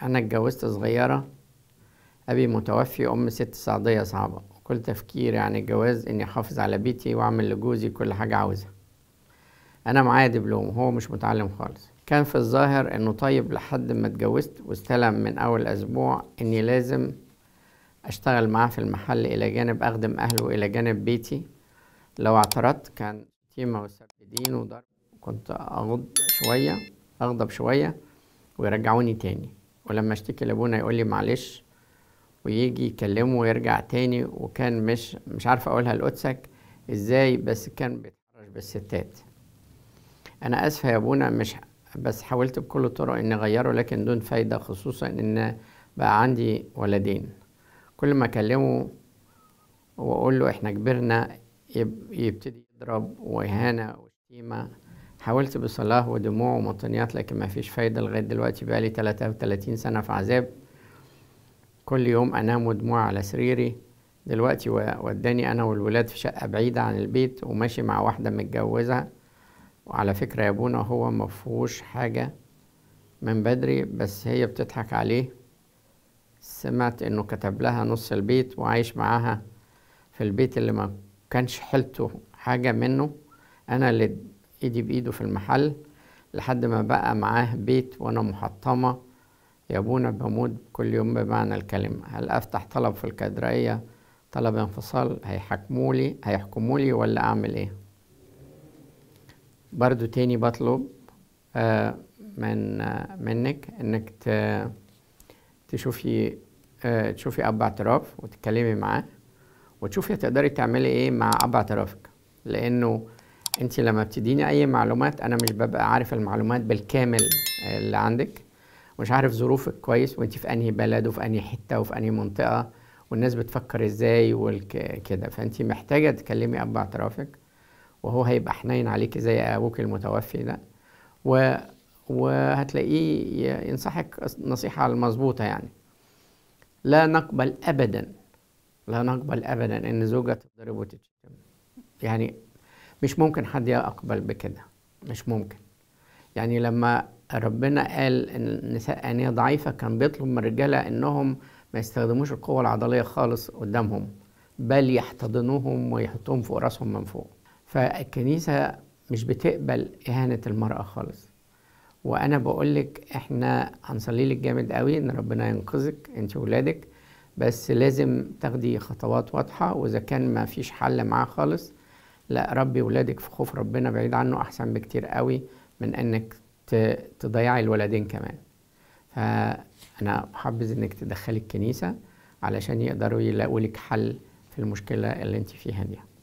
أنا اتجوزت صغيرة أبي متوفي أم ست صعيدية صعبة وكل تفكيري عن الجواز إني أحافظ على بيتي وأعمل لجوزي كل حاجة عاوزها أنا معايا دبلوم هو مش متعلم خالص كان في الظاهر إنه طيب لحد ما اتجوزت واستلم من أول أسبوع إني لازم أشتغل معاه في المحل إلى جانب أخدم أهله إلى جانب بيتي لو اعترضت كان شتيمة وسب دين وضرب كنت أغض شوية أغضب شوية ويرجعوني تاني ولما اشتكي لابونا يقول لي معلش ويجي يكلمه ويرجع تاني وكان مش مش عارف اقولها لقدسك ازاي بس كان بيتحرش بالستات انا اسفه يا ابونا مش بس حاولت بكل الطرق اني اغيره لكن دون فايده خصوصا ان بقى عندي ولدين كل ما اكلمه واقول له احنا كبرنا يب- يبتدي يضرب واهانه وشتيمه حاولت بصلاة ودموع ومطنيات لكن ما فيش فايدة لغاية دلوقتي بقالي 33 سنة في عذاب كل يوم أنام ودموع على سريري دلوقتي و- وداني أنا والولاد في شقة بعيدة عن البيت وماشي مع واحدة متجوزة وعلى فكرة يا ابونا هو مفهوش حاجة من بدري بس هي بتضحك عليه سمعت انه كتب لها نص البيت وعايش معاها في البيت اللي ما كانش حيلته حاجة منه انا اللي ايدي بايده في المحل لحد ما بقى معاه بيت وانا محطمة يا ابونا بموت كل يوم بمعنى الكلمة هل افتح طلب في الكادرائية طلب انفصال هيحكمولي هيحكمولي ولا اعمل ايه برضو تاني بطلب آه من آه منك انك ت- تشوفي آه تشوفي اب اعتراف وتتكلمي معاه وتشوفي هتقدري تعملي ايه مع اب اعترافك لانه انت لما بتديني اي معلومات انا مش ببقى عارف المعلومات بالكامل اللي عندك مش عارف ظروفك كويس وانت في انهي بلد وفي انهي حته وفي انهي منطقه والناس بتفكر ازاي وكده فانت محتاجه تكلمي اب اعترافك وهو هيبقى حنين عليكي زي ابوك المتوفي ده و... وهتلاقيه ي- ينصحك نصيحه المظبوطه يعني لا نقبل ابدا لا نقبل ابدا ان زوجة تضرب وتشتم يعني مش ممكن حد يقبل بكده مش ممكن يعني لما ربنا قال ان النساء انيه ضعيفه كان بيطلب من الرجاله انهم ما يستخدموش القوه العضليه خالص قدامهم بل يحتضنوهم ويحطوهم فوق راسهم من فوق فالكنيسه مش بتقبل اهانه المراه خالص وانا بقول لك احنا هنصلي لك جامد قوي ان ربنا ينقذك انت وولادك بس لازم تاخدي خطوات واضحه واذا كان ما فيش حل معاه خالص لا ربي ولادك في خوف ربنا بعيد عنه احسن بكتير قوي من انك ت- تضيعي الولدين كمان فانا حابذ انك تدخلي الكنيسه علشان يقدروا يلاقوا لك حل في المشكله اللي انت فيها دي